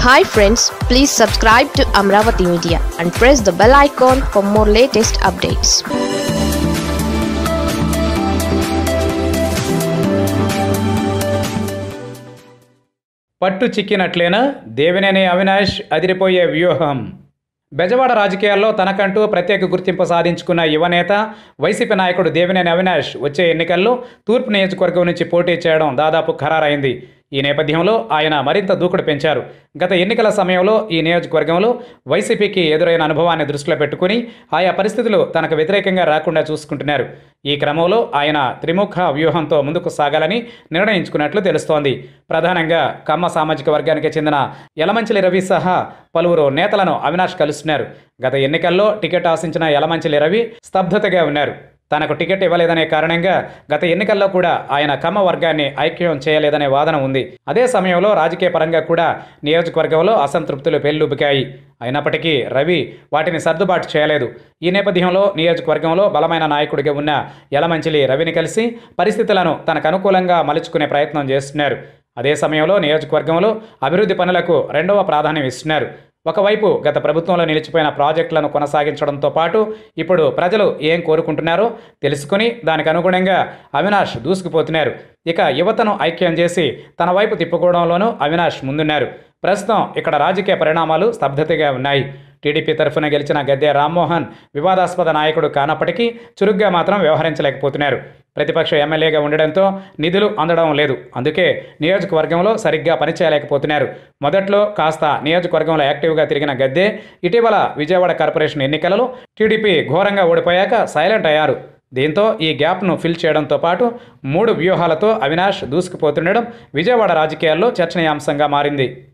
hi friends please subscribe to Amaravati media and press the bell icon for more latest updates పట్టు చిక్కినట్లేనా దేవినేని అవినాష్ అదిరిపోయే వ్యూహం బెజవాడ రాజకీయాల్లో తనకంటూ ప్రత్యేక గుర్తింపు సాధించుకున్న యువనేత వైసీపీ నాయకుడు దేవినేని అవినాష్ వచ్చే ఎన్నికల్లో తూర్పు నియోజకవర్గం నుంచి పోటీ చేయడం దాదాపు ఖరారైంది ఈ నేపథ్యంలో ఆయన మరింత దూకుడు పెంచారు గత ఎన్నికల సమయంలో ఈ నియోజకవర్గంలో వైసీపీకి ఎదురైన అనుభవాన్ని దృష్టిలో పెట్టుకుని ఆయా పరిస్థితులు తనకు వ్యతిరేకంగా రాకుండా చూసుకుంటున్నారు ఈ క్రమంలో ఆయన త్రిముఖ వ్యూహంతో ముందుకు సాగాలని నిర్ణయించుకున్నట్లు తెలుస్తోంది ప్రధానంగా కమ్మ సామాజిక వర్గానికి చెందిన యలమంచిలి రవి సహా పలువురు నేతలను అవినాష్ కలుస్తున్నారు గత ఎన్నికల్లో టికెట్ ఆశించిన యలమంచిలి రవి స్తబ్దతగా ఉన్నారు తనకు టికెట్ ఇవ్వలేదనే కారణంగా గత ఎన్నికల్లో కూడా ఆయన కమ్మ వర్గాన్ని ఐక్యం చేయలేదనే వాదన ఉంది అదే సమయంలో రాజకీయ పరంగా కూడా నియోజకవర్గంలో అసంతృప్తులు పెల్లుబికాయి అయినప్పటికీ రవి వాటిని సర్దుబాటు చేయలేదు ఈ నేపథ్యంలో నియోజకవర్గంలో బలమైన నాయకుడిగా ఉన్న యలమంచిలి రవిని కలిసి పరిస్థితులను తనకు అనుకూలంగా మలుచుకునే ప్రయత్నం చేస్తున్నారు అదే సమయంలో నియోజకవర్గంలో అభివృద్ధి పనులకు రెండవ ప్రాధాన్యం ఇస్తున్నారు ఒకవైపు గత ప్రభుత్వంలో నిలిచిపోయిన ప్రాజెక్టులను కొనసాగించడంతో పాటు ఇప్పుడు ప్రజలు ఏం కోరుకుంటున్నారో తెలుసుకుని దానికి అనుగుణంగా అవినాష్ దూసుకుపోతున్నారు ఇక యువతను ఐక్యం చేసి తన వైపు తిప్పుకోవడంలోనూ అవినాష్ ముందున్నారు ప్రస్తుతం ఇక్కడ రాజకీయ పరిణామాలు స్తబ్దతగా ఉన్నాయి టీడీపీ తరఫున గెలిచిన గద్దె రామ్మోహన్ వివాదాస్పద నాయకుడు కానప్పటికీ చురుగ్గా మాత్రం వ్యవహరించలేకపోతున్నారు ప్రతిపక్ష ఎమ్మెల్యేగా ఉండడంతో నిధులు అందడం లేదు అందుకే నియోజకవర్గంలో సరిగ్గా పనిచేయలేకపోతున్నారు మొదట్లో కాస్త నియోజకవర్గంలో యాక్టివ్గా తిరిగిన గద్దె ఇటీవల విజయవాడ కార్పొరేషన్ ఎన్నికలలో టీడీపీ ఘోరంగా ఓడిపోయాక సైలెంట్ అయ్యారు దీంతో ఈ గ్యాప్ను ఫిల్ చేయడంతో పాటు మూడు వ్యూహాలతో అవినాష్ దూసుకుపోతుండడం విజయవాడ రాజకీయాల్లో చర్చనీయాంశంగా మారింది